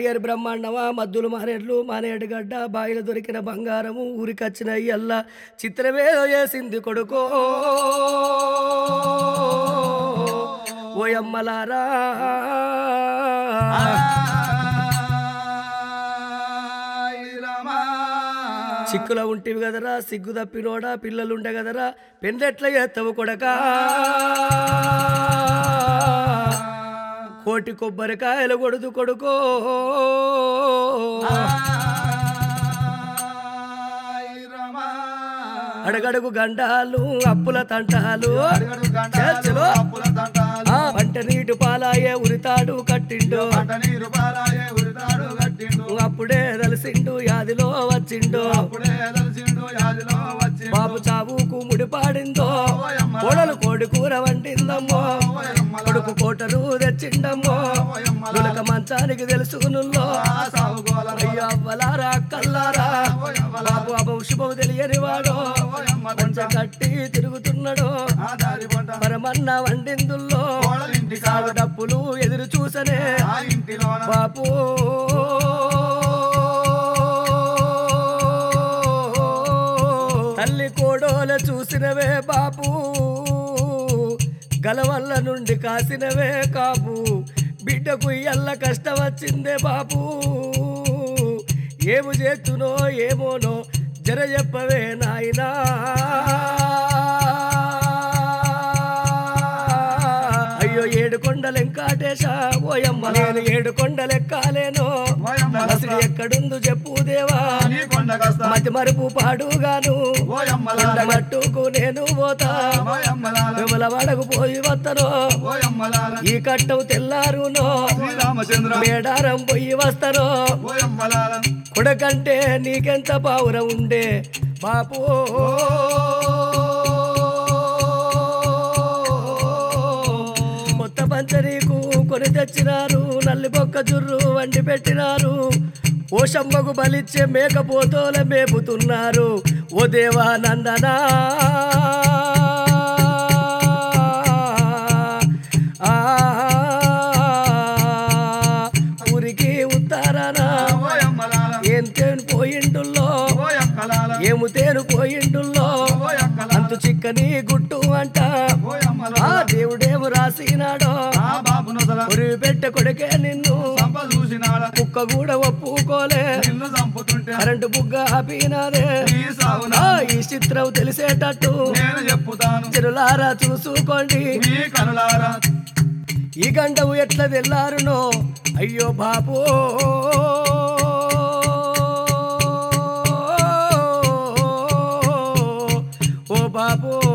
బయలేరు బ్రహ్మాండమా మద్దులు మానేడ్లు మానేడు గడ్డ బాయిలు దొరికిన బంగారము ఊరికొచ్చిన అయ్యల్లా చిత్రమేదో చేసింది కొడుకో ఓయమ్మలారా చిక్కుల ఉంటివి కదరా సిగ్గు తప్పినోడా పిల్లలుండే కదరా పెందెట్ల చేస్తావు కొడకా కోటి కొబ్బరికాయలు కొడుదు కొడుకో అడగడుగు గండాలు అప్పుల తంటాలు చర్చలో ఆ పంట నీటి పాలాయే ఉరితాడు కట్టిండు అప్పుడే తెలిసిండు యాదిలో వచ్చిండు బాబు చావుకు ముడిపాడిందో కోడలు కోడి కూర వండిందమ్మో కొడుకు కోటరు తెచ్చిండమ్మో నులక మంచానికి తెలుసుకునుల్లో అయ్యో అవ్వలారా అక్కల్లారా బాబు అభం శుభం తెలియని వాడు కొంచెం కట్టి తిరుగుతున్నాడు మరమన్న వండిందుల్లో సాగు డప్పులు ఎదురు చూసనే బాపు తల్లి కోడోల చూసినవే బాపు గలవల్ల నుండి కాసినవే కాపు బిడ్డకు ఎల్ల కష్టం వచ్చిందే బాపు ఏము చేతునో ఏమోనో జర చెప్పవే నాయనా అయ్యో ఏడు కొండలెంకాటేశ ఓయమ్మ నేను ఏడు కొండలెక్కాలేనో అసలు ఎక్కడుందో చెప్పు దేవా మతి మరుపు పాడుగాను మట్టుకు నేను పోతా విమల వడకు పోయి వస్తాను ఈ కట్టం తెల్లారునో శ్రీరామచంద్ర మేడారం పోయి వస్తాను ఓయమ్మలాల కొడకంటే నీకెంత పావురం ఉండే బాపు కొత్త పంచరీకు కొని తెచ్చినారు నల్లి బొక్క జుర్రు వండి పెట్టినారు ఓ శమ్మకు బలిచ్చే మేకపోతోల మేపుతున్నారు ఓ దేవా నందనా ఆ ఊరికి ఉత్తరానా ఓయమ్మలాల ఏం తేను పోయిండుల్లో ఓయక్కలాల ఏము తేను పోయిండుల్లో ఓయక్కలాల అంతు చిక్కని గుట్టు అంట ఓయమ్మలాల ఆ దేవుడేము రాసినాడో ఆ బాబు నొసల ఉరివి పెట్ట కొడుకే నిన్ను సంప చూసినాడ కుక్క కూడా ఒప్పుకోలే నిన్ను చంపుతుంటే కరెంటు బుగ్గ ఆపినాదే నీ సావున ఆ ఈ చిత్రం తెలిసేటట్టు నేను చెప్పుతాను చెరులారా చూసుకోండి మీ కనులారా ఈ గంటవు ఎట్లా తెల్లారునో అయ్యో బాబు ఓ బాబు